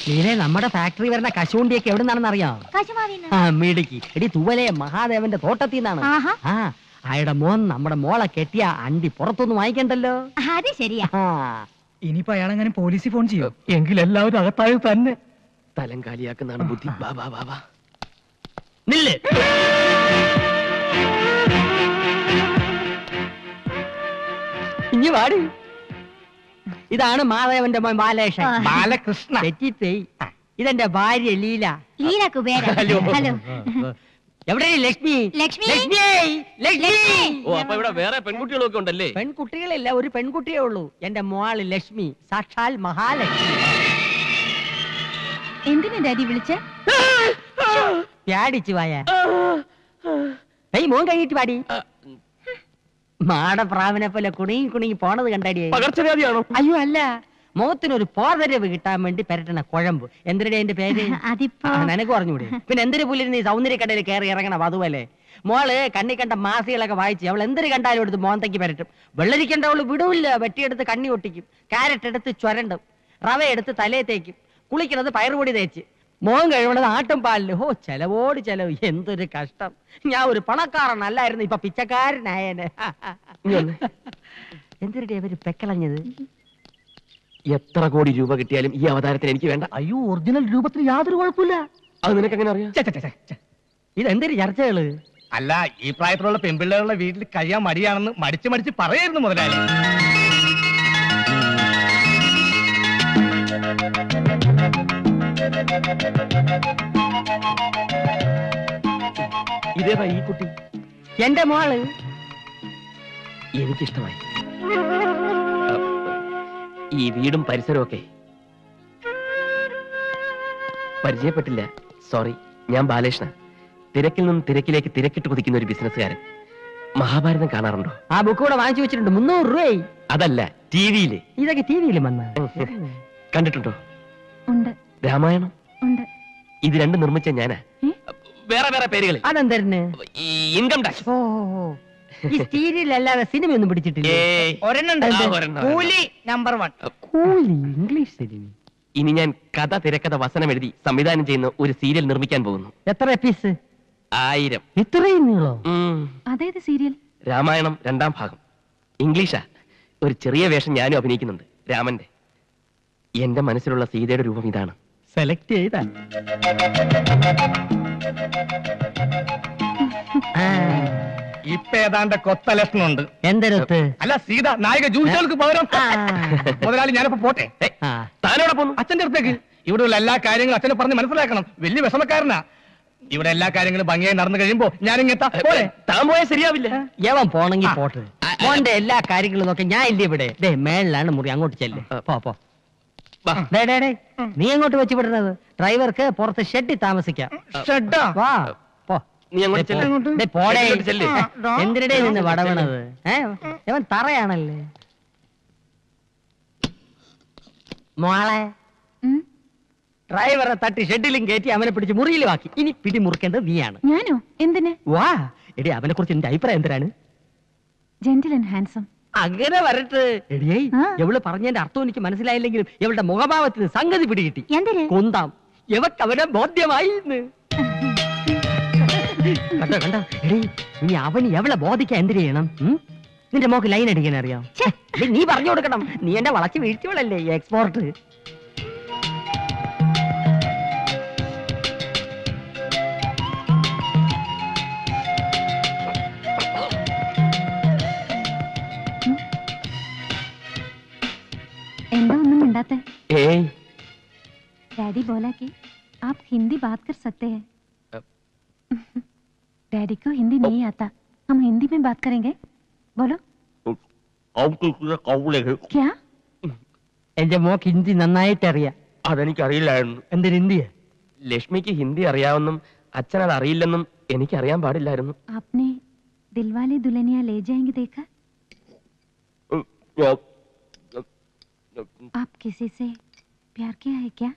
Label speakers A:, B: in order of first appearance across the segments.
A: നീനെ നമ്മുടെ ഫാക്ടറി വരുന്ന കശുവണ്ടിയൊക്കെ എവിടെ നിന്നാണെന്ന് അറിയാം
B: കശുമാവിന്ന്
A: ആ മിടുക്കി എടി തുവലെ മഹാദേവന്റെ തോട്ടത്തിൽ നിന്നാണ്
B: ആഹാ
A: ആ അയാളുടെ മോൻ നമ്മുടെ മോളെ കെട്ടിയ അണ്ടി പുറത്തൊന്നും വാങ്ങിക്കണ്ടല്ലോ
B: അത് ശരിയാ
A: ആ
C: ഇനിയിപ്പോ അയാളെങ്ങനെ പോലീസിൽ ഫോൺ ചെയ്യും
A: എങ്കിൽ എല്ലാവരും അകത്തായത് തന്നെ
D: തലം കാലിയാക്കുന്നതാണ് ബുദ്ധി വാ വാ വാ വാ നില്ല്
A: ഇനി വാടി ഇതാണ് മാധവന്റെ മോൻ ബാലേഷൻ
B: ആ.
C: ബാലകൃഷ്ണ
A: തെറ്റിപ്പോയി ഇതെന്റെ ഭാര്യ ലീല
B: ലീല കുബേര
D: ഹലോ.
B: ഹലോ
A: എവിടെ ലക്ഷ്മി
B: ലക്ഷ്മി.
A: ലക്ഷ്മി ലക്ഷ്മി
D: ഓ അപ്പൊ ഇവിടെ വേറെ പെൺകുട്ടികളൊക്കെ ഉണ്ടല്ലേ
A: പെൺകുട്ടികളില്ല ഒരു പെൺകുട്ടിയേ ഉള്ളൂ എന്റെ മോള് ലക്ഷ്മി സാക്ഷാൽ മഹാലക്ഷ്മി
B: എന്തിനാ ഡാഡി വിളിച്ച
A: പ്യാടിച്ചു വായ ഏയ് മോൻ കഴിഞ്ഞിട്ട് പാടി മാടപ്രാവിനെ പോലെ കുണുങ്ങി കുണുങ്ങി പോണത് കണ്ടടിയേ
D: പകർച്ചവ്യാധിയാണോ
A: അയ്യോ അല്ല മുഖത്തിനൊരു പോതരവ് കിട്ടാൻ വേണ്ടി പെരട്ടണ കുഴമ്പ് എന്തിനാ എന്റെ പേര്
B: അതിപ്പോ
A: ആ, നിനക്ക് പറഞ്ഞൂടെ പിന്നെ എന്തിനു പുല്ലിന് നീ സൗന്ദര്യക്കടയിൽ കയറി ഇറങ്ങണം അതുപോലെ മോള് കണ്ണി കണ്ട മാസികളൊക്കെ വായിച്ച് അവൾ എന്തിനു കണ്ടാലും എടുത്ത് മോന്തയ്ക്ക് പരട്ടും വെള്ളരിക്കണ്ട അവള് വിടൂല്ല വെട്ടിയെടുത്ത് കണ്ണി ഒട്ടിക്കും കാരറ്റ് എടുത്ത് ചുരണ്ടും റവ എടുത്ത് തലയെ തേക്കും കുളിക്കണത് പയറുപൊടി തേച്ച് മോൻ കഴിവണത് ആട്ടും പാലില് ഹോ ചെലവോട് ചെലവ് എന്തൊരു കഷ്ടം ഞാൻ ഒരു പണക്കാരനല്ലായിരുന്നു ഇപ്പൊ പിച്ചക്കാരനായേനെ
D: ഇനി വന്നേ.
A: എന്തിനടി അവര് പെക്കളഞ്ഞത്
D: എത്ര കോടി രൂപ കിട്ടിയാലും ഈ അവതാരത്തിന് എനിക്ക് വേണ്ട
A: അയ്യോ ഒറിജിനൽ രൂപത്തിന് യാതൊരു കുഴപ്പമില്ല
D: അത് നിനക്ക് എങ്ങനെ അറിയാം
C: ഛെ, ഛെ, ഛെ, ഛെ.
A: ഇതെന്തൊരു ചർച്ചകള്
C: അല്ല ഈ പ്രായത്തിലുള്ള പെൺപിള്ളേരുടെ വീട്ടിൽ കഴിയാൻ മടിയാണെന്ന് മടിച്ച് മടിച്ച് പറയായിരുന്നു മുതലാളി
D: ഇതേതാ ഈ കുട്ടി
A: എന്റെ മോള്
D: എനിക്കിഷ്ടമായി ഈ വീടും പരിസരവും ഒക്കെ പരിചയപ്പെട്ടില്ല സോറി ഞാൻ ബാലകൃഷ്ണ തിരക്കിൽ നിന്നും തിരക്കിലേക്ക് തിരക്കിട്ട് കുതിക്കുന്ന ഒരു ബിസിനസ്സുകാരൻ മഹാഭാരതം കാണാറുണ്ടോ
A: ആ ബുക്ക് കൂടെ വാങ്ങിച്ചു വെച്ചിട്ടുണ്ട് മുന്നൂറ് രൂപയായി
D: അതല്ല ടി വിയില്
A: ഇതൊക്കെ ടി വിയിലും വന്ന
D: കണ്ടിട്ടുണ്ടോ
B: ഉണ്ട്
D: രാമായണം
B: ഉണ്ട്
D: ഇത് രണ്ടും നിർമ്മിച്ച ഞാനാ
B: ഏ?
D: വേറെ വേറെ പേരുകൾ
A: അതെന്തരന്
D: ഈ ഇൻകം ടാക്സ്
A: ഓ ഓ, ഓ. ഈ സീരിയൽ അല്ലാതെ സിനിമയൊന്നും പിടിച്ചിട്ടില്ല
C: ഒരെണ്ണം Coolie number one
A: Coolie English സിനിമ
D: ഇനി ഞാൻ കഥ തിരക്കഥ വസനം എഴുതി സംവിധാനം ചെയ്യുന്ന ഒരു സീരിയൽ നിർമ്മിക്കാൻ പോകുന്നു
A: എത്ര എപ്പീസ്
D: ആയിരം
A: ഇത്രയും നീളോ
D: ഉം.
B: അതേത് സീരിയൽ
D: രാമായണം രണ്ടാം ഭാഗം ഇംഗ്ലീഷാ ഒരു ചെറിയ വേഷം ഞാനും അഭിനയിക്കുന്നുണ്ട് രാമന്റെ എന്റെ മനസ്സിലുള്ള സീതയുടെ രൂപം ഇതാണ്
A: സെലക്ട് ചെയ്താ ആ,
C: ഇപ്പൊ ഏതാണ്ട് കൊത്ത ലക്ഷണമുണ്ട്
A: എന്തരത്ത്
C: അല്ല സീത നായിക ജൂസുകൾക്ക് പകരം
A: ആ.
C: മുതലാളി ഞാനിപ്പോ പോട്ടെ
D: ഏയ്,
A: ആ,
D: താനോടെ പോന്നു
C: അച്ഛന്റെ അടുത്തേക്ക് ഇവിടെയുള്ള എല്ലാ കാര്യങ്ങളും അച്ഛനെ പറഞ്ഞ് മനസ്സിലാക്കണം വലിയ വിഷമക്കാരനാ ഇവിടെ എല്ലാ കാര്യങ്ങളും ഭംഗിയായി നടന്നു കഴിയുമ്പോ ഞാനിങ്ങെത്താ പോരെ
D: താൻ പോയാൽ ശരിയാവില്ല
A: യവൻ പോണെങ്കി
C: ആ.
A: പോട്ട് മോന്റെ എല്ലാ കാര്യങ്ങളും നോക്കി ഞാൻ ഇല്ല ഇവിടെ ദേ മേളിലാണ് മുറി അങ്ങോട്ട് ചെല്ല് പോ പോ
D: വാ.
A: ദേ, ദേ, ദേ. നീ എങ്ങോട്ട് വെച്ച് വിടുന്നത് ഡ്രൈവർക്ക് പുറത്ത് ഷെഡിൽ താമസിക്കാം
C: ഷെഡാ
A: വാ പോ
D: നീ അങ്ങോട്ട്
A: ദേ,
D: ചെല്ല്.
A: പോ. ദേ, പോടേ
D: അങ്ങോട്ട് ചെല്ല്.
A: എന്തിനടേ നിന്ന് വടവണത് ഏ ഇവൻ തറയാണല്ലേ മോളെ
B: ഉം.
A: ഡ്രൈവറെ തട്ടി ഷെഡിലും കയറ്റി അവനെ പിടിച്ച് മുറിയിലും ആക്കി ഇനി പിടി മുറുക്കേണ്ടത് നീയാണ്
B: ഞാനോ എന്തിന്
A: വാ എടി അവനെ കുറിച്ച് എന്റെ അഭിപ്രായം എന്തിനാണ്
B: ജെന്റിൽ ആൻഡ് ഹാൻസം
A: അങ്ങനെ വരട്ടെ എടിയേ
B: ആ.
A: എവള് പറഞ്ഞതിന്റെ അർത്ഥം എനിക്ക് മനസ്സിലായില്ലെങ്കിലും ഇവളുടെ മുഖഭാവത്തിന് സംഗതി പിടികിട്ടി
B: എന്തിന്
A: കുന്താം എവക്ക് അവനെ ബോധ്യമായി എന്ന്. കണ്ടോ കണ്ടോ എടീ ഇനി അവന് എവളെ ബോധിക്കാൻ എന്തിനു ചെയ്യണം ഉം? നിന്റെ മോക്ക് ലൈൻ അടിക്കാൻ അറിയാം എടീ, നീ പറഞ്ഞു കൊടുക്കണം നീ എന്നെ വളച്ച് വീഴ്ചയോളല്ലേ എക്സ്പോർട്ട്
B: എന്താ ഒന്നും മിണ്ടാത്തെ
D: ഏയ്
B: डैडी बोला कि आप हिंदी बात कर सकते हैं डैडी को हिंदी नहीं आता हम हिंदी में बात करेंगे बोलो क्या
A: എന്റെ മോക്ക് ഹിന്ദി നന്നായിട്ട് അറിയാം
D: അതെനിക്കറിയില്ലായിരുന്നു
A: എന്തിന് ഹിന്ദിയാ
D: ലക്ഷ്മിക്ക് ഹിന്ദി അറിയാമെന്നും അച്ഛൻ അത് അറിയില്ലെന്നും എനിക്കറിയാൻ പാടില്ലായിരുന്നു
B: आपने दिलवाले दुल्हनिया ले जाएंगे देखा आप किसी से प्यार किया है क्या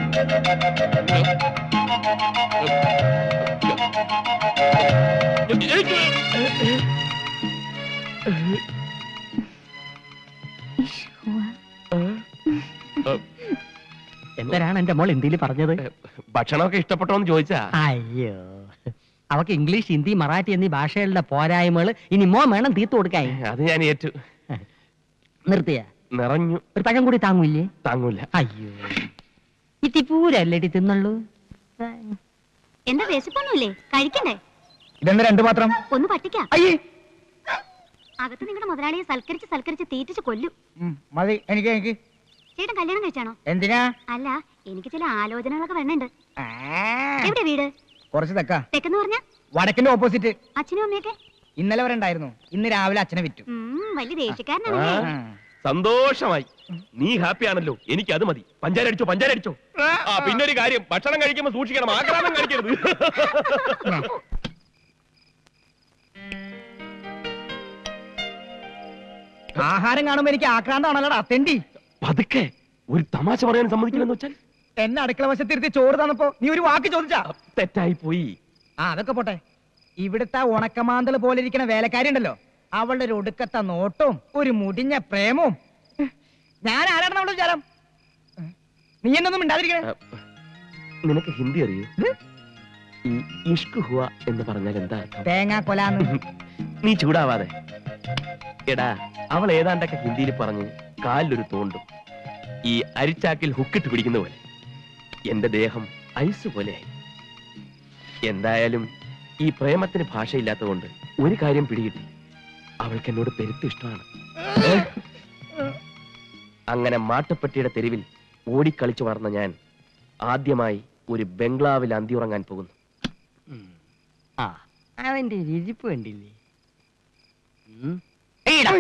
B: इश्क हुआ
A: എന്തരാണ് എന്റെ മോൾ ഹിന്ദിയിൽ പറഞ്ഞത്
D: ഭക്ഷണമൊക്കെ ഇഷ്ടപ്പെട്ടോന്ന് ചോദിച്ചാ
A: അയ്യോ അവക്ക് ഇംഗ്ലീഷ് ഹിന്ദി മറാഠി എന്നീ ഭാഷകളുടെ പോരായ്മകൾ ഇനി മോ വേണം തീർത്തു കൊടുക്കാൻ
D: അത് ഞാൻ ഏറ്റു
A: നിർത്തിയ
D: നിറഞ്ഞു
A: ഒരു പഴം കൂടി താങ്ങൂല്ലേ
D: താങ്ങൂല
A: അയ്യോ ഇത്തിപ്പൂരല്ലേടി തിന്നുള്ളൂ
E: എന്താ വിശപ്പൊന്നുമില്ലേ കഴിക്കണ്ടേ
C: ഇതെന്താ രണ്ടു പാത്രം
E: ഒന്ന് പട്ടിക്കാം
C: അയ്യേ
E: അകത്ത് നിങ്ങളുടെ മുതലാളിയെ സൽക്കരിച്ച് സൽക്കരിച്ച് തീറ്റിച്ച് കൊല്ലും
C: ഉം, മതി എനിക്ക് എനിക്ക്
E: ചേട്ടൻ കല്യാണം കഴിച്ചാണോ
C: എന്തിനാ
E: അല്ല എനിക്ക് ചില ആലോചനകളൊക്കെ വരണുണ്ട്
C: ആ,
E: എവിടെ വീട്
C: കുറച്ച് തെക്കാ
E: തെക്കെന്ന് പറഞ്ഞ
C: വടക്കിന്റെ ഓപ്പോസിറ്റ്
E: അച്ഛനും അമ്മയൊക്കെ
C: ഇന്നലെ വരെ ഉണ്ടായിരുന്നു ഇന്ന് രാവിലെ അച്ഛനെ വിറ്റു
E: ഉം, വലിയ ദേഷ്യക്കാരനാണല്ലേ
C: ആ.
D: സന്തോഷമായി നീ ഹാപ്പി ആണല്ലോ എനിക്ക് അത് മതി പഞ്ചാര അടിച്ചോ പഞ്ചാര അടിച്ചോ ആ പിന്നെ ഒരു കാര്യം ഭക്ഷണം കഴിക്കുമ്പോ സൂക്ഷിക്കണം ആക്രാന്തം കഴിക്കരുത്
C: ആഹാരം കാണുമ്പോ എനിക്ക് ആക്രാന്താണല്ലോടാ തെണ്ടി
D: പതുക്കെ ഒരു തമാശ പറയാൻ സമ്മതിക്കില്ലെന്ന് വെച്ചാൽ
C: എന്നെ അടുക്കള വശത്തിരുത്തി ചോറ് തന്നപ്പോ നീ ഒരു വാക്ക് ചോദിച്ചാ
D: തെറ്റായി പോയി
C: ആ അതൊക്കെ പോട്ടെ ഇവിടുത്തെ ഉണക്കമാന്തൽ പോലെ ഇരിക്കുന്ന വേലക്കാരി ഉണ്ടല്ലോ അവളുടെ ഒരു ഒടുക്കത്തെ നോട്ടവും ഒരു മുടിഞ്ഞ പ്രേമവും ഞാൻ ആരാണെന്ന് അവളുടെ വിചാരം നീ എന്നൊന്നും മിണ്ടാതിരിക്കണേ
D: നിനക്ക് ഹിന്ദി അറിയൂ ഈ ഇഷ്ക് ഹുവ എന്ന് പറഞ്ഞാൽ എന്താ അർത്ഥം
C: തേങ്ങാ കൊലാന്ന്
D: നീ ചൂടാവാതെ എടാ അവൾ ഏതാണ്ടൊക്കെ ഹിന്ദിയിൽ പറഞ്ഞ് കാലിലൊരു തോണ്ടും ഈ അരിച്ചാക്കിൽ ഹുക്കിട്ട് പിടിക്കുന്ന പോലെ എന്റെ ദേഹം ഐസ് പോലെയായി എന്തായാലും ഈ പ്രേമത്തിന് ഭാഷയില്ലാത്തതുകൊണ്ട് ഒരു കാര്യം പിടികിട്ടി അവൾക്ക് എന്നോട് പെരുത്ത് ഇഷ്ടമാണ് അങ്ങനെ മാട്ടുപ്പെട്ടിയുടെ തെരുവിൽ ഓടിക്കളിച്ചു വളർന്ന ഞാൻ ആദ്യമായി ഒരു ബംഗ്ലാവിൽ അന്തിയുറങ്ങാൻ പോകുന്നു
A: ആ അവന്റെ ഒരു ഇരിപ്പ് കണ്ടില്ലേ ഉം. എയ്യടാ.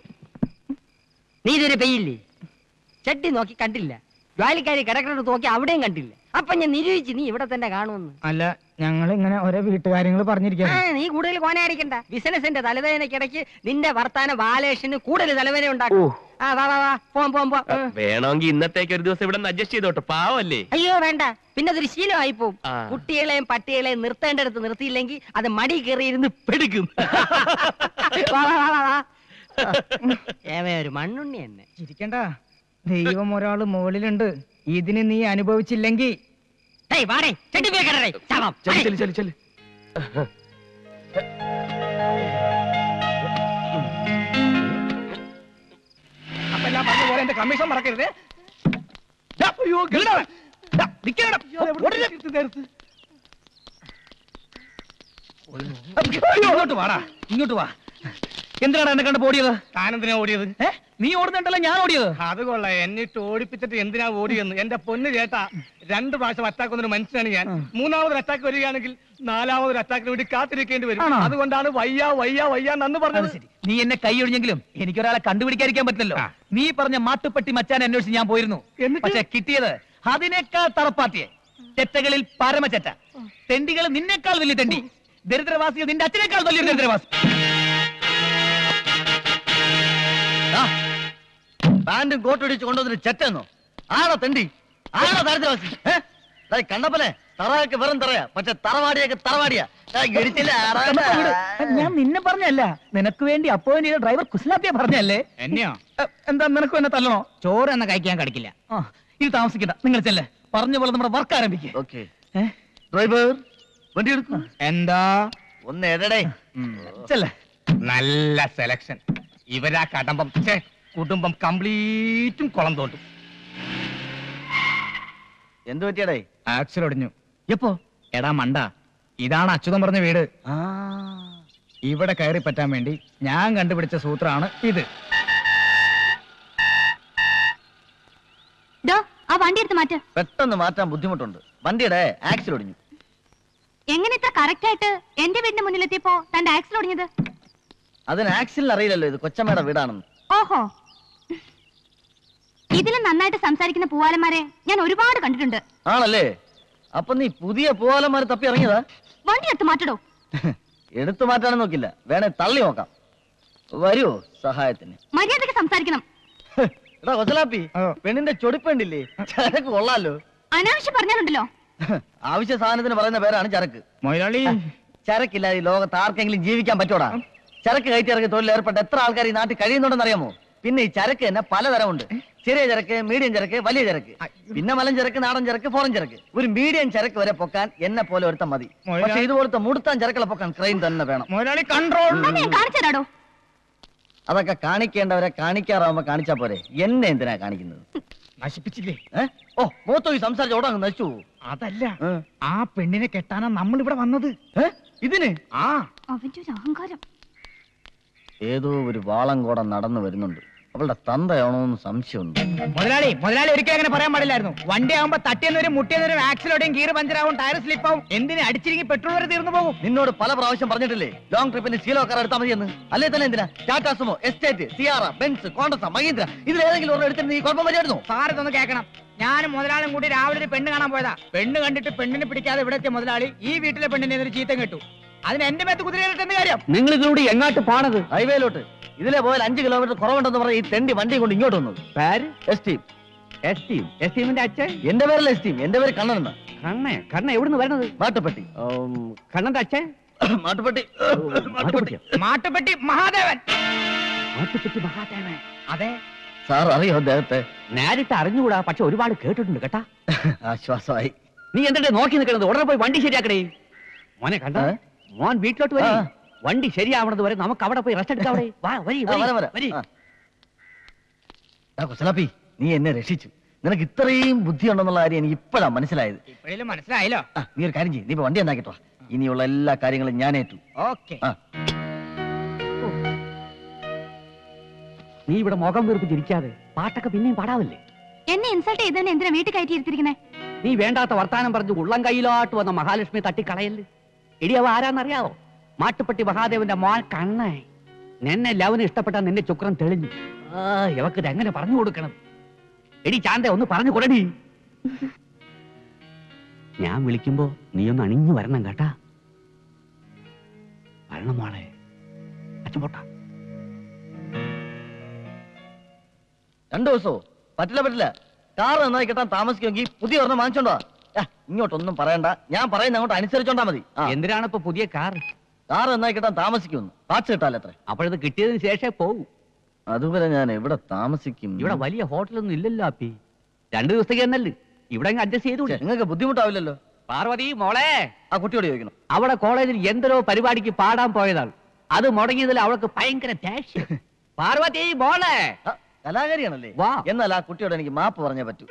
A: നീ ഇതുവരെ പെയ്യില്ലേ ചട്ടി നോക്കി കണ്ടില്ല ജോലിക്കാരി കിടക്കുന്നത് നോക്കി അവിടെയും കണ്ടില്ല അപ്പൊ ഞാൻ നിരൂപിച്ച് നീ ഇവിടെ തന്നെ കാണുമെന്ന്
C: അല്ല ഞങ്ങൾ ഇങ്ങനെ ഓരോ വീട്ടുകാര്യങ്ങൾ
A: ആ,
C: പറഞ്ഞിരിക്കുകയാണ്
A: നീ കൂടുതൽ കോനയടിക്കണ്ട ബിസിനസിന്റെ തലവേദനക്കിടയ്ക്ക് നിന്റെ വർത്താന ബാലേഷന് കൂടുതൽ തലവേദന
D: ഓ
A: ഉണ്ടാക്കും ആ വാ വാ വാ പോം പോം പോ ഉം.
D: വേണമെങ്കിൽ ഇന്നത്തേക്ക് ഒരു ദിവസം ഇവിടെ നിന്ന് അഡ്ജസ്റ്റ് ചെയ്തോട്ടെ പാവല്ലേ
A: അയ്യോ വേണ്ട പിന്നെ അതൊരു ശീലമായി പോവും
D: ആ.
A: കുട്ടികളെയും പട്ടികളെയും നിർത്തേണ്ടടുത്ത് നിർത്തിയില്ലെങ്കിൽ അത് മടി കയറിയിരുന്ന് പെടുക്കും വാ, വാ, വാ, വാ, വാ. ഏവേ ഒരു മണ്ണുണ്ണി തന്നെ
C: ചിരിക്കണ്ട ദൈവം ഒരാള് മുകളിലുണ്ട് ഇതിന് നീ അനുഭവിച്ചില്ലെങ്കിൽ
A: ഏയ് വാടേ ചെട്ടി പോയി കിടറേ ശവം
D: ചെല് ചെല് ചെല് ചെല്
C: അപ്പൊ എല്ലാം പറഞ്ഞ പോലെ എന്റെ കമ്മീഷൻ മറക്കരുത് ദാ, ഇല്ലടാ. ദാ, നിക്കടാ. ഓടില്ല. അയ്യോ, ഇങ്ങോട്ട് വാടാ ഇങ്ങോട്ട് വാ എന്തിനാണ് എന്നെ കണ്ട് ഓടിയത് താനെന്തിനാ ഓടിയത് ഏ നീ ഓടുന്നുണ്ടല്ലോ ഞാൻ ഓടിയത്
F: അത് കൊള്ളാം എന്നിട്ട് ഓടിപ്പിച്ചിട്ട് എന്തിനാ ഓടിയെന്ന് എന്റെ പൊന്ന് ചേട്ടാ രണ്ട് പ്രാവശ്യം അറ്റാക്ക് വന്നൊരു മനുഷ്യനാണ് ഞാൻ മൂന്നാമതൊരു അറ്റാക്ക് വരികയാണെങ്കിൽ നാലാമതൊരു അറ്റാക്കിന് വേണ്ടി കാത്തിരിക്കേണ്ടി വരും
C: ആണോ?
F: അതുകൊണ്ടാണ് വയ്യ വയ്യ വയ്യ നന്ന്
C: അത്
F: പറഞ്ഞത്
C: ശരി നീ എന്നെ കൈയൊഴിഞ്ഞെങ്കിലും എനിക്കൊരാളെ കണ്ടുപിടിക്കാതിരിക്കാൻ പറ്റില്ലല്ലോ നീ പറഞ്ഞ മാട്ടുപ്പെട്ടി മച്ചാൻ അന്വേഷിച്ച് ഞാൻ പോയിരുന്നു
F: എന്നിട്ട്?
C: പക്ഷെ കിട്ടിയത് അതിനേക്കാൾ തറപ്പാത്തിയെ ചെറ്റകളിൽ പരമചെറ്റ തെണ്ടികൾ നിന്നേക്കാൾ വലിയ തെണ്ടി ദരിദ്രവാസികൾ നിന്റെ അച്ഛനേക്കാൾ വലിയ ദരിദ്രവാസി
G: പാന്റും കോട്ടും ഇടിച്ച് കൊണ്ടുവന്നിട്ട് ചെറ്റെന്നോ ആണോ തെണ്ടി ആണോ ദരിദ്രവാസി ഏ? ദേ കണ്ടപ്പലെ തറയൊക്കെ വെറും തറയാ പക്ഷെ തറവാടിയൊക്കെ തറവാടിയാ ദേ ഇടിച്ചില്ല ആടാ.
C: ഞാൻ നിന്നെ പറഞ്ഞല്ല നിനക്ക് വേണ്ടി അപ്പോയിന്റ് ചെയ്ത ഡ്രൈവർ കുസ്ലാപ്പിയ പറഞ്ഞല്ലേ
F: എന്നെയോ
C: എ, എന്താ നിനക്കും എന്നെ തല്ലണോ ചോറ് എന്ന കഴിക്കാൻ കടിക്കില്ല ആ ഇത് താമസിക്കണ്ട നിങ്ങൾ ചെല്ലേ പറഞ്ഞ പോലെ നമ്മുടെ വർക്ക് ആരംഭിക്കുക
G: ഓക്കേ ഡ്രൈവർ വണ്ടി എടുക്കും
C: എന്താ
G: ഒന്ന് എടടേ
C: ചെല്ലേ
F: നല്ല സെലക്ഷൻ ഇവരാ കടമ്പം ഛേ, കുടുംബം കംപ്ലീറ്റും കുളം തോണ്ടും
G: എന്ത് പറ്റിയടേ
C: ആക്സിൽ ഒടിഞ്ഞു എപ്പോ എടാ മണ്ട ഇതാണ് അച്യുതം പറഞ്ഞ വീട്
G: ആ
C: ഇവിടെ കയറി പറ്റാൻ വേണ്ടി ഞാൻ കണ്ടുപിടിച്ച സൂത്രമാണ് ഇത്
E: ഡോ ആ വണ്ടി എടുത്ത് മാറ്റ്
G: പെട്ടെന്ന് മാറ്റാൻ ബുദ്ധിമുട്ടുണ്ട് വണ്ടിയുടെ ആക്സിൽ ഒടിഞ്ഞു
E: എങ്ങനെ ഇത്ര കറക്റ്റ് ആയിട്ട് എന്റെ വീടിന്റെ മുന്നിലെത്തിയപ്പോ തന്റെ ആക്സിൽ ഒടിഞ്ഞത്
G: അതിന് ആക്സിലിന് അറിയില്ലല്ലോ ഇത് കൊച്ചമ്മയുടെ വീടാണെന്ന്
E: ഓഹോ ഇതിലും നന്നായിട്ട് സംസാരിക്കുന്ന പൂവാലന്മാരെ ഞാൻ ഒരുപാട് കണ്ടിട്ടുണ്ട്
G: ആണല്ലേ അപ്പൊ നീ പുതിയ പൂവാലന്മാരെ തപ്പി ഇറങ്ങിയതാ
E: വണ്ടി എടുത്ത് മാറ്റടോ
G: എടുത്തു മാറ്റാനും നോക്കില്ല വേണേ തള്ളി നോക്കാം വരുവോ സഹായത്തിന്
E: മര്യാദക്ക് സംസാരിക്കണം
G: എടാ കൊച്ചലാപ്പി
C: ഓ.
G: പെണ്ണിന്റെ ചൊടിപ്പുണ്ടില്ലേ ചരക്ക് കൊള്ളാലോ
E: അനാവശ്യം പറഞ്ഞാലുണ്ടല്ലോ
G: ആവശ്യ സാധനത്തിന് പറയുന്ന പേരാണ് ചരക്ക്
C: മുതലാളി
G: ചരക്കില്ലാതെ ഈ ലോകത്ത് ആർക്കെങ്കിലും ജീവിക്കാൻ പറ്റൂടാ ചരക്ക് കയറ്റി ഇറക്കി തൊഴിൽ ഏർപ്പെട്ട എത്ര ആൾക്കാർ ഈ നാട്ടിൽ കഴിയുന്നുണ്ടെന്ന് അറിയാമോ പിന്നെ ഈ ചരക്ക് തന്നെ പലതരമുണ്ട് ചെറിയ ചരക്ക് മീഡിയം ചരക്ക് വലിയ ചരക്ക് പിന്നെ മലം ചരക്ക് നാടൻ ചരക്ക് ഫോറൻ ചരക്ക് ഒരു മീഡിയം ചരക്ക് വരെ പൊക്കാൻ എന്നെ പോലെ ഒരുത്തം മതി
C: മോയിലാ-
G: പക്ഷെ ഇതുപോലത്തെ മുടുത്താൻ ചരക്കുള്ള പൊക്കാൻ ക്രെയിൻ തന്നെ വേണം
C: മുതലാളി കൺട്രോൾ
E: അത് ഞാൻ കാണിച്ചു തരാടോ
G: അതൊക്കെ കാണിക്കേണ്ടവരെ കാണിക്കാറാവുമ്പോ കാണിച്ചാ പോരെ എന്നെ എന്തിനാ കാണിക്കുന്നത്
C: നശിപ്പിച്ചില്ലേ
G: ഏ? ഓ മൂത്തോ ഈ സംസാരിച്ച ഓടാ അങ്ങ് നശിച്ചു പോകും.
C: അതല്ല
G: ഏ?
C: ആ പെണ്ണിനെ കെട്ടാനാ നമ്മൾ ഇവിടെ വന്നത്
G: ഏ? ഇതിന്
C: ആ
E: അവന്റെ ഒരു അഹങ്കാരം
G: ഏതോ ഒരു വാളംകോടം നടന്നു വരുന്നുണ്ട് അവളുടെ തന്തയാണോന്ന് സംശയമുണ്ട്
C: മുതലാളി മുതലാളി ഒരിക്കലും അങ്ങനെ പറയാൻ പാടില്ലായിരുന്നു വണ്ടി ആകുമ്പോ തട്ടിയെന്നൊരു മുട്ടിയെന്നൊരു ആക്സിലോടെയും ഗീർ പഞ്ചറാവും ടയർ സ്ലിപ്പാവും എന്തിന് അടിച്ചിരിക്കും പെട്രോൾ വരെ തീർന്നു പോകും
G: നിന്നോട് പല പ്രാവശ്യം പറഞ്ഞിട്ടില്ലേ ലോങ് ട്രിപ്പിന് ശീലോ കാർ എടുത്താൽ മതിയെന്ന് അല്ലേ തന്നെ എന്തിനാ Tata Sumo estate Sierra Benz Contessa Mahindra ഇതിൽ ഏതെങ്കിലും ഒരെണ്ണം എടുത്തിട്ട് നീ കുഴപ്പം വരികയായിരുന്നു
C: സാറ് ഇതൊന്ന് കേൾക്കണം ഞാനും മുതലാളും കൂടി രാവിലെ ഒരു പെണ്ണ് കാണാൻ പോയതാ പെണ്ണ് കണ്ടിട്ട് പെണ്ണിനെ പിടിക്കാതെ ഇവിടെ എത്തിയ മുതലാളി ഈ വീട്ടിലെ പെണ്ണിനെ ഒരു ചീത്തം കേട്ടു അതിന് എന്റെ മേത്ത് കുതിരയിലിട്ട് എന്ത് കാര്യം
D: നിങ്ങൾ ഇതിലൂടെ എങ്ങാട്ട് പാണത്
G: ഹൈവേയിലോട്ട് ഇതിലെ പോയാൽ അഞ്ച് കിലോമീറ്റർ കുറവുണ്ടെന്ന് പറഞ്ഞ ഈ തെണ്ടി വണ്ടി കൊണ്ട് ഇങ്ങോട്ട് വന്നത്
D: പേര്
G: എസ്റ്റീം
D: എസ്റ്റീം എസ്റ്റീമിന്റെ അച്ഛൻ
G: എന്റെ പേരല്ല എസ്റ്റീം എന്റെ പേര് കണ്ണൻ എന്നാ
D: കണ്ണ കണ്ണ എവിടുന്ന് വരുന്നത്
G: മാട്ടുപ്പെട്ടി
D: ഉം, കണ്ണന്റെ അച്ഛൻ
G: മാട്ടുപ്പെട്ടി
D: മാട്ടുപ്പെട്ടിയോ?
C: മാട്ടുപെട്ടി മഹാദേവൻ
D: മാട്ടുപ്പെട്ടി മഹാദേവൻ
C: അതെ
G: സാർ അറിയോ അദ്ദേഹത്തെ
D: നേരിട്ട് അറിഞ്ഞുകൂടാ പക്ഷെ ഒരുപാട് കേട്ടിട്ടുണ്ട് കേട്ടാ
G: ആശ്വാസമായി
D: നീ എന്തിട്ട് നോക്കി നിൽക്കണത് ഉടനെ പോയി വണ്ടി ശരിയാക്കണേ മോനെ കണ്ട
G: ഏ?
D: മോൻ വീട്ടിലോട്ട് വരി
G: ആ.
D: വണ്ടി ശരിയാവണത് വരെ നമുക്ക് അവിടെ പോയി റെസ്റ്റ് എടുക്കാം അവിടെ വാ വരി
G: ആ, വരാം, വരാം.
D: വരി
G: ആ. ആ, കുശലാപ്പി നീ എന്നെ രക്ഷിച്ചു നിനക്ക് ഇത്രയും ബുദ്ധിയുണ്ടെന്നുള്ള കാര്യം എനിക്ക് ഇപ്പോഴാ മനസ്സിലായത്
C: ഇപ്പോഴും മനസ്സിലായല്ലോ
G: ആ, നീ ഒരു കാര്യം ചെയ്യും നീ ഇപ്പൊ വണ്ടി എന്നാക്കിട്ടോ ഇനിയുള്ള എല്ലാ കാര്യങ്ങളും ഞാൻ ഏറ്റു
C: ഓക്കെ
G: ആ
D: നീ ഇവിടെ മുഖം വീർപ്പിച്ചിരിക്കാതെ പാട്ടൊക്കെ പിന്നെയും പാടാവല്ലേ
E: എന്നെ ഇൻസൾട്ട് ചെയ്തവനെ എന്തിനാ വീട്ടിൽ കയറ്റി ഇരുത്തിരിക്കണേ
D: നീ വേണ്ടാത്ത വർത്താനം പറഞ്ഞ് ഉള്ളം കയ്യിലോട്ട് വന്ന മഹാലക്ഷ്മി തട്ടിക്കളയല് ഇടിയവ ആരാന്നറിയാവോ മാട്ടുപ്പെട്ടി മഹാദേവന്റെ മോൻ കണ്ണേ നിന്നെ ലവന് ഇഷ്ടപ്പെട്ട നിന്റെ ചുക്രം തെളിഞ്ഞു ആ ഇവക്ക് ഇത് എങ്ങനെ പറഞ്ഞു കൊടുക്കണം എടി ചാന്ത ഒന്ന് പറഞ്ഞു കൊടുടി ഞാൻ വിളിക്കുമ്പോ നീ ഒന്ന് അണിഞ്ഞു വരണം കേട്ടാ വരണം മോളെ അച്ഛൻ പോട്ടാ
G: രണ്ടു ദിവസമോ പറ്റില്ല പറ്റില്ല കാർ നന്നായി കിട്ടാൻ താമസിക്കുമെങ്കിൽ പുതിയ ഒരെണ്ണം വാങ്ങിച്ചോണ്ടോ ആ, ഇങ്ങോട്ടൊന്നും പറയണ്ട ഞാൻ പറയുന്ന അങ്ങോട്ട് അനുസരിച്ചോണ്ടാ മതി ആ,
D: എന്തിനാണ് ഇപ്പൊ പുതിയ കാർ
G: കാർ നന്നായി കിട്ടാൻ താമസിക്കുമെന്ന് പാച്ച് കിട്ടാലേ അത്ര
D: അപ്പോഴത് കിട്ടിയതിന് ശേഷമേ പോകൂ
G: അതുവരെ ഞാൻ എവിടെ താമസിക്കും
D: ഇവിടെ വലിയ ഹോട്ടലൊന്നും ഇല്ലല്ലോ അപ്പി രണ്ടു ദിവസത്തേക്ക് എന്നല്ലേ ഇവിടെ അഡ്ജസ്റ്റ് ചെയ്തൂടെ
G: നിങ്ങൾക്ക് ബുദ്ധിമുട്ടാവില്ലല്ലോ
D: പാർവതി മോളെ
G: ആ കുട്ടിയോട് ചോദിക്കണം
D: അവിടെ കോളേജിൽ എന്തരോ പരിപാടിക്ക് പാടാൻ പോയതാണ് അത് മുടങ്ങിയതിൽ അവൾക്ക് ഭയങ്കര ദേഷ്യം പാർവതി മോളെ
G: ആ, കലാകാരിയാണല്ലേ
D: വാ.
G: എന്നാൽ ആ കുട്ടിയോട് എനിക്ക് മാപ്പ് പറഞ്ഞേ പറ്റൂ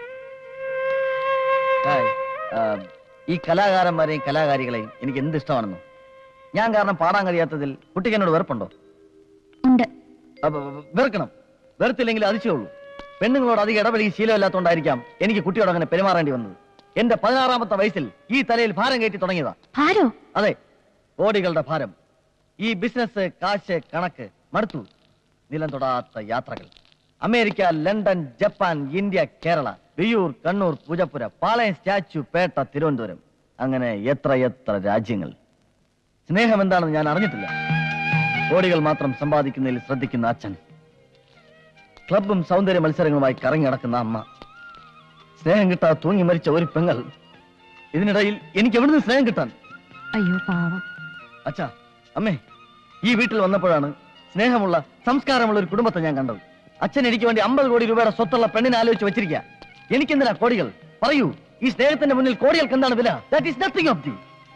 G: ഹായ്. ആ, ഈ കലാകാരന്മാരെയും കലാകാരികളെയും എനിക്ക് എന്ത് ഇഷ്ടമാണെന്നോ ഞാൻ കാരണം പാടാൻ കഴിയാത്തതിൽ കുട്ടിക്ക് എന്നോട് വെറുപ്പുണ്ടോ
E: ഉണ്ട്
G: അപ്പൊ വെറുക്കണം വെറുത്തില്ലെങ്കിൽ അതിശയുള്ളൂ പെണ്ണുങ്ങളോട് അധികം ഇടപെടുകയും ശീലമില്ലാത്തതുകൊണ്ടായിരിക്കാം എനിക്ക് കുട്ടിയോട് അങ്ങനെ പെരുമാറേണ്ടി വന്നത് എന്റെ പതിനാറാമത്തെ വയസ്സിൽ ഈ തലയിൽ ഭാരം കയറ്റി തുടങ്ങിയതാ
E: ആരോ
G: അതെ കോടികളുടെ ഭാരം ഈ ബിസിനസ് കാശ് കണക്ക് മടുത്തു നിലം തൊടാത്ത യാത്രകൾ America London Japan India Kerala Viyyur Kannur Poojappura Palayam statue Pettah Thiruvananthapuram അങ്ങനെ എത്ര എത്ര രാജ്യങ്ങൾ സ്നേഹം എന്താണെന്ന് ഞാൻ അറിഞ്ഞിട്ടില്ല കോടികൾ മാത്രം സമ്പാദിക്കുന്നതിൽ ശ്രദ്ധിക്കുന്ന അച്ഛൻ ക്ലബും സൗന്ദര്യ മത്സരങ്ങളുമായി കറങ്ങി നടക്കുന്ന അമ്മ സ്നേഹം കിട്ടാതെ തൂങ്ങി മരിച്ച ഒരു പെങ്ങൾ ഇതിനിടയിൽ എനിക്ക് എവിടുന്ന് സ്നേഹം കിട്ടാൻ
B: അയ്യോ പാവം
G: അച്ഛാ അമ്മേ ഈ വീട്ടിൽ വന്നപ്പോഴാണ് സ്നേഹമുള്ള സംസ്കാരമുള്ള ഒരു കുടുംബത്തെ ഞാൻ കണ്ടത് അച്ഛൻ എനിക്ക് വേണ്ടി അമ്പത് കോടി രൂപയുടെ സ്വത്തുള്ള പെണ്ണിനെ ആലോചിച്ച് വെച്ചിരിക്കുക എനിക്കെന്തിനാ കോടികൾ പറയൂ ഈ സ്നേഹത്തിന്റെ മുന്നിൽ കോടികൾക്ക് എന്താണ് വില that is nothing of the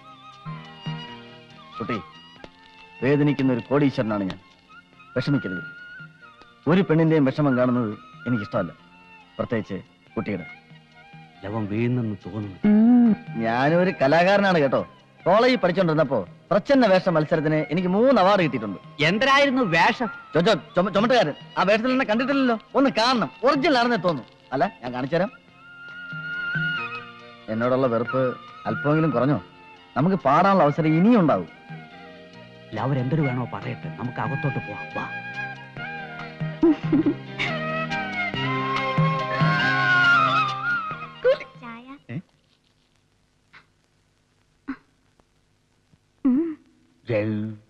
G: കുട്ടി വേദനിക്കുന്ന ഒരു കോടീശ്വരനാണ് ഞാൻ വിഷമിക്കരുത് ഒരു പെണ്ണിന്റെയും വിഷമം കാണുന്നത് എനിക്കിഷ്ടമല്ല പ്രത്യേകിച്ച് കുട്ടിയുടെ
D: ലവം വീണെന്ന് തോന്നുന്നു
B: ഉം.
G: ഞാനും ഒരു കലാകാരനാണ് കേട്ടോ കോളേജിൽ പഠിച്ചോണ്ടിരുന്നപ്പോ പ്രച്ഛന്ന വേഷ മത്സരത്തിന് എനിക്ക് മൂന്ന് അവാർഡ് കിട്ടിയിട്ടുണ്ട്
D: എന്തരായിരുന്നു വേഷം
G: ചൊ- ചൊ- ചുമ- ചുമട്ടുകാരൻ ആ വേഷത്തിൽ എന്നെ കണ്ടിട്ടില്ലല്ലോ ഒന്ന് കാണണം ഒറിജിനൽ ആണെന്നേ തോന്നുന്നു അല്ല ഞാൻ കാണിച്ചു തരാം എന്നോടുള്ള വെറുപ്പ് അല്പമെങ്കിലും കുറഞ്ഞോ നമുക്ക് പാടാനുള്ള അവസരം ഇനിയും ഉണ്ടാവും
D: ലവർ എന്തൊരു വേണോ പറയട്ടെ നമുക്ക് അകത്തോട്ട് പോവാം വാ
E: ചായ
G: ഏ?
E: ഉം.
G: ജയ്